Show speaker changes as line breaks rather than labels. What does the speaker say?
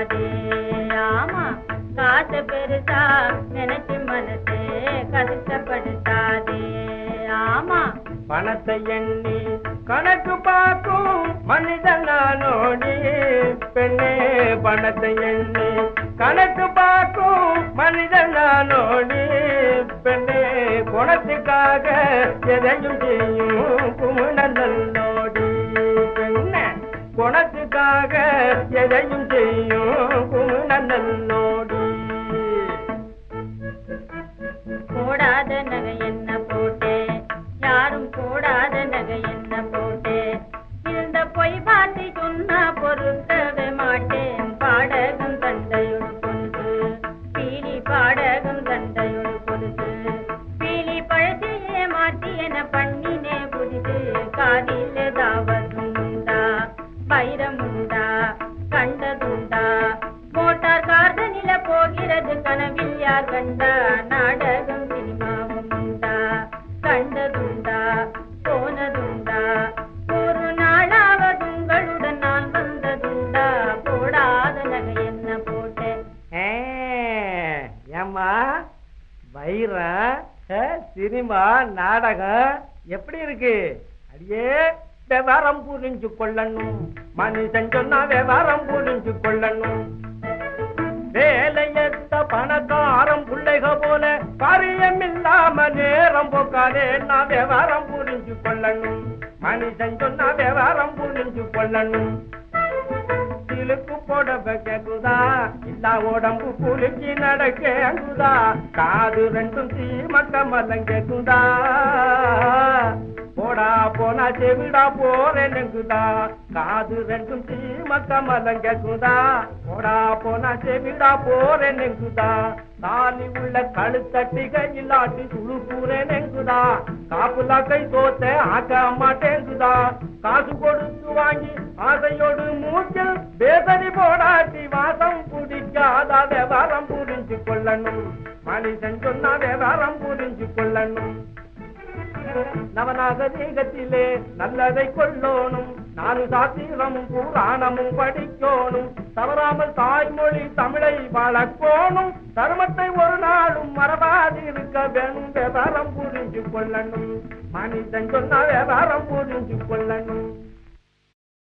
கஷ்டப்படுத்தாதே ஆமா காசு பெருசா நினைச்சு மனசே கஷ்டப்படுத்தாதே ஆமா
பணத்தை எண்ணி கணக்கு பார்க்கும் மனிதன் நானோடி பெண்ணே பணத்தை எண்ணி கணக்கு பார்க்கும் மனிதன் நானோடி பெண்ணே குணத்துக்காக எதையும் செய்யும் குமுணன் நல்லோடி பெண்ணே குணத்துக்காக எதையும் செய்யும் குமுணன் நல்லோடி
போடாத நகை என்ன போட்டே யாரும் போடாத நகை என்ன போட்டே இருந்த பொய் பார்த்து சொன்னா பொறுக்கவே மாட்டேன் பாடகம் தண்டையொடு பொழுது பீலி பாடகம் தண்டையொடு பொழுது பீலி பழசையே மாற்றி என பண்ணினே புரிது காதில் ஏதாவது உண்டா வைரம் உண்டா கண்டதுண்டா மோட்டார் கார்தனில போகிறது கனவில் யார் கண்டா நாடகம் சினிமாவும் உண்டா கண்டதுண்டா போனதுண்டா ஒரு நாளாவது உங்களுடன் நான் வந்ததுண்டா போடாத நகை என்ன போட்டேன்
ஏ, ஏம்மா வைரம் ஏ, சினிமா நாடகம் எப்படி இருக்கு அடியே விவரம் புரிஞ்சு கொள்ளணும் மனுஷன் சொன்னா விவரம் புரிஞ்சு கொள்ளணும் வேலையத்த பணக்காரம் பிள்ளைக போல காரியம் இல்லாம நேரம் போக்காதே நான் விவரம் புரிஞ்சு கொள்ளணும் மனுஷன் சொன்னா விவரம் புரிஞ்சு கொள்ளணும் சிலுக்கு போடவ கேக்குதா இல்லா உடம்பு குலுக்கி நடக்கேங்குதா காது ரெண்டும் சீமக்க மல்லம் கேக்குதா போடா போனா செவிடா போறேனுங்குதா காது ரெண்டும் சீமக்க மல்லம் கேக்குதா போடா போனா செவிடா போறேனுங்குதா தாலி உள்ள கழுத்தட்டிக இல்லாட்டி சுழு கூறேனுங்குதா காப்புலா கை தோத்த ஆக்க மாட்டேங்குதா காசு கொடுத்து வாங்கி ஆசையோடு மூச்சில் பேசரி போடாட்டி வாசம் பிடிக்காத விவரம் புரிஞ்சு கொள்ளணும் மனுஷன் சொன்னா விவரம் புரிஞ்சு கொள்ளணும் நவநாகரீகத்திலே நல்லதை கொள்ளோனும் நாலு சாத்திரமும் புராணமும் படிக்கோணும் தவறாமல் தாய்மொழி தமிழை வளர்க்கோணும் தர்மத்தை ஒரு நாளும் மறவாதிருக்க வேணும் விவரம் புரிஞ்சு கொள்ளணும் மனிதன் சொன்னா விவரம் புரிஞ்சு கொள்ளணும்